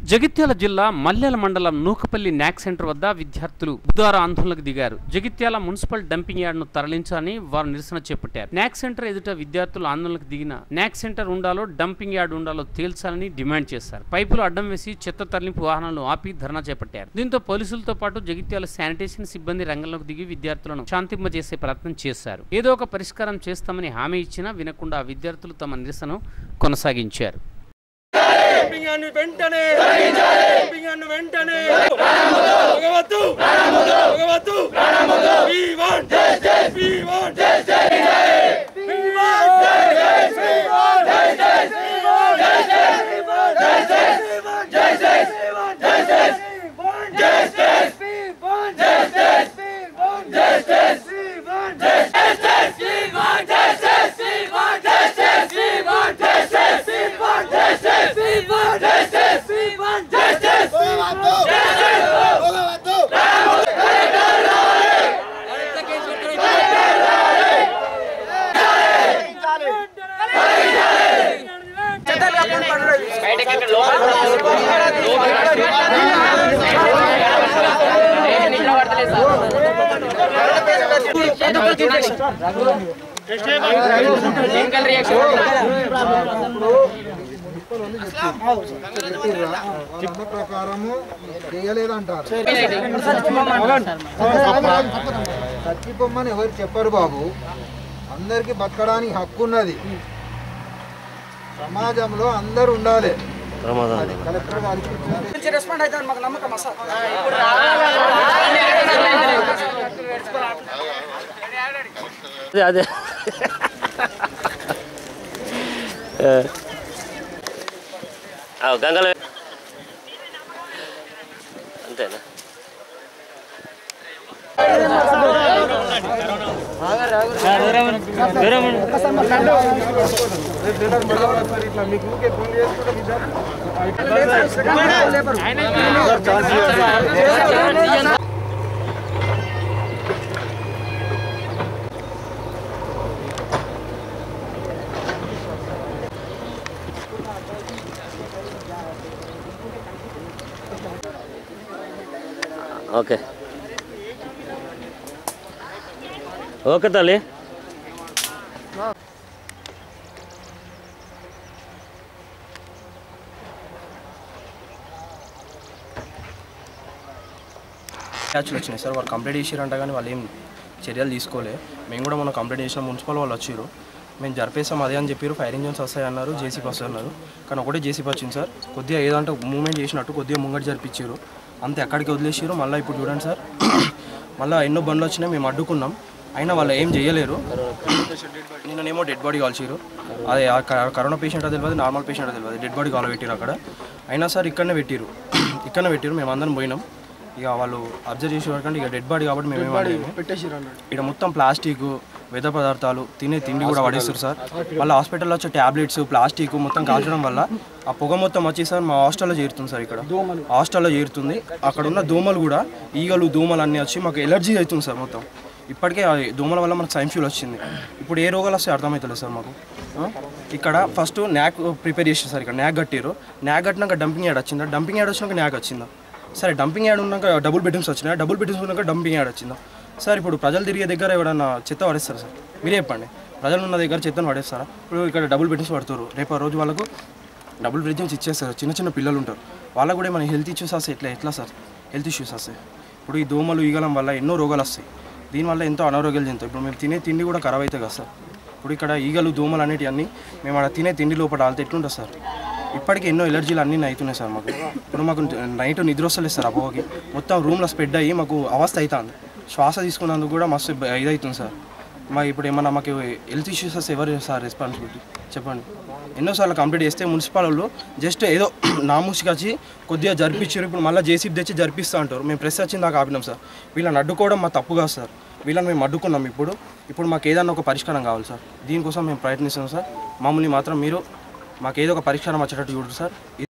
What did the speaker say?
జగిత్యాల జిల్లా మల్లెల మండలం నూకపల్లి నాక్ సెంటర్ వద్ద విద్యార్థులు బుధవారం ఆందోళనకు దిగారు జగిత్యాల మున్సిపల్ డంపింగ్ యార్డ్ను తరలించాలని వారు నిరసన చేపట్టారు నాక్ సెంటర్ ఎదుట విద్యార్థులు ఆందోళనకు దిగిన నాక్ సెంటర్ ఉండాలో డంపింగ్ యార్డ్ ఉండాలో తేల్చాలని డిమాండ్ చేశారు పైపులు అడ్డం వేసి చెత్త తరలింపు వాహనాలను ఆపి ధర్నా చేపట్టారు దీంతో పోలీసులతో పాటు జగిత్యాల శానిటేషన్ సిబ్బంది రంగంలోకి దిగి విద్యార్థులను శాంతింప చేసే ప్రయత్నం చేశారు ఏదో ఒక పరిష్కారం చేస్తామని హామీ ఇచ్చినా వినకుండా విద్యార్థులు తమ నిరసన కొనసాగించారు డంపింగ్ వెంటనే డంపింగ్ వెంటనే భగవత్తు భగవత్తు We want justice. We want justice. We want justice. We want justice. We want justice. We want justice. We want justice. We want justice. We want justice. We want justice. We want justice. We want justice. We want justice. We want justice. We want justice. We want justice. We want justice. We want justice. వాళ్ళ ప్రకారము చేయలేదంటారు చచ్చిపోమ్మని ఎవరు చెప్పరు బాబు అందరికి బతకడానికి హక్కు ఉన్నది సమాజంలో అందరు ఉండాలి అది కలెక్టర్ గారికి ఇచ్చారు. రెస్పాండ్ అవుతాను మాకు నమ్మకం అసలు అదే అదే గంగల అంతేనా ఓకే ఓకే తల్లి బ్యాచ్లు వచ్చినాయి సార్ వాళ్ళు కంప్లీట్ చేసిరంట కానీ వాళ్ళు ఏం చర్యలు తీసుకోలే మేము కూడా మనం కంప్లీట్ చేసిన మున్సిపల్ వాళ్ళు వచ్చారు మేము జరిపేసాం అదే అని చెప్పారు ఫైర్ ఇంజన్స్ వస్తాయి అన్నారు జేసీపీ వస్తాయి అన్నారు కానీ ఒకటే జేసీపీ వచ్చింది సార్ కొద్దిగా ఏదంటే మూవ్మెంట్ చేసినట్టు కొద్దిగా ముంగట జరిపించారు అంతే ఎక్కడికి వదిలేసారు మళ్ళీ ఇప్పుడు చూడండి సార్ మళ్ళీ ఎన్నో బండ్లు వచ్చినాయి మేము అడ్డుకున్నాం అయినా వాళ్ళు ఏం చేయలేరు నిన్ననేమో డెడ్ బాడీ కాల్చారు అదే ఆ క- కరోనా పేషెంట్ తెలియదు నార్మల్ పేషెంట్ తెలియదు డెడ్ బాడీ కాల్ పెట్టారు అక్కడ అయినా సార్ ఇక్కడనే పెట్టారు ఇక్కడనే పెట్టారు మేము అందరం పోయినాం ఇక వాళ్ళు అబ్జర్వ్ చేసే వరకంటే ఇక డెడ్ బాడీ కాబట్టి మేము ఇక్కడ మొత్తం ప్లాస్టిక్ వ్యర్థ పదార్థాలు తినే తిండి కూడా పడేస్తారు సార్ వాళ్ళ హాస్పిటల్లో వచ్చే ట్యాబ్లెట్స్ ప్లాస్టిక్ మొత్తం కాల్చడం వల్ల ఆ పొగ మొత్తం వచ్చి సార్ మా హాస్టల్లో చేరుతుంది సార్ ఇక్కడ హాస్టల్లో చేరుతుంది అక్కడ ఉన్న దోమలు కూడా ఈగలు దోమలు అన్నీ వచ్చి మాకు ఎలర్జీ అవుతుంది సార్ మొత్తం ఇప్పటికే ఆ దోమల వల్ల మనకు సైన్ ఫ్యూల్ వచ్చింది ఇప్పుడు ఏ రోగాలు వస్తాయి అర్థమవుతలేదు సార్ మాకు ఆ? ఇక్కడ ఫస్ట్ న్యాక్ ప్రిపేర్ చేసారు సార్ ఇక్కడ న్యాక్ కట్టారు న్యాక్ కట్టినాక డంపింగ్ యాడ్ వచ్చిందా డంపింగ్ యాడ్ వచ్చినాక న్యాక్ వచ్చిందా సరే డంపింగ్ యాడ్ ఉన్నాక డబుల్ బెడ్రూమ్స్ వచ్చినాయి డబుల్ బెడ్రూమ్స్ ఉన్నాక డంపింగ్ యాడ్ వచ్చిందా సార్ ఇప్పుడు ప్రజలు తిరిగే దగ్గర ఎవడన్నా చెత్త పడేస్తారు సార్ మీరే చెప్పండి ప్రజలు ఉన్న దగ్గర చెత్తను పడేస్తారా ఇప్పుడు ఇక్కడ డబుల్ బెడ్రూమ్స్ పడుతారు రేపు ఆ రోజు వాళ్ళకు డబుల్ బెడ్రూమ్స్ ఇచ్చేస్తారు చిన్న చిన్న పిల్లలు ఉంటారు వాళ్ళకు కూడా మన హెల్త్ ఇష్యూస్ వస్తాయి ఎట్లా ఎట్లా సార్ హెల్త్ ఇష్యూస్ వస్తాయి ఇప్పుడు ఈ దోమలు ఈగలం వల్ల ఎన్నో రోగాలు వస్తాయి దీనివల్ల ఎంతో అనారోగ్యాలు చెందుతాయి ఇప్పుడు మేము తినే తిండి కూడా ఖరాబ్ అవుతాయి కదా సార్ ఇప్పుడు ఇక్కడ ఈగలు దోమలు అనేటివి అన్నీ మేము అక్కడ తినే తిండి లోపల ఆల్తే ఎట్లుంటుంది సార్ ఇప్పటికీ ఎన్నో ఎలర్జీలు అన్నీ అవుతున్నాయి సార్ మాకు ఇప్పుడు మాకు నైట్ నిద్ర వస్తలేదు సార్ అపోకి మొత్తం రూమ్లో స్ప్రెడ్ అయ్యి మాకు అవస్థ అవుతుంది శ్వాస తీసుకున్నందుకు కూడా మస్తు ఇబ్బ- ఇదవుతుంది సార్ మా ఇప్పుడు ఏమన్నా మాకు హెల్త్ ఇష్యూస్ వస్తే ఎవరు సార్ రెస్పాన్సిబిలిటీ చెప్పండి ఎన్నోసార్లు కంప్లీట్ చేస్తే మున్సిపల్ వాళ్ళు జస్ట్ ఏదో నామూసికి వచ్చి కొద్దిగా జరిపించారు ఇప్పుడు మళ్ళీ జేసీబీ తెచ్చి జరిపిస్తూ అంటారు మేము ప్రెస్ వచ్చింది దాకా ఆపినాం సార్ వీళ్ళని అడ్డుకోవడం మా తప్పు కాదు సార్ వీళ్ళని మేము అడ్డుకున్నాం ఇప్పుడు ఇప్పుడు మాకు ఏదన్నా ఒక పరిష్కారం కావాలి సార్ దీనికోసం మేము ప్రయత్నిస్తున్నాం సార్ మమ్మల్ని మాత్రం మీరు మాకు ఏదో ఒక పరిష్కారం వచ్చేటట్టు చూడండి సార్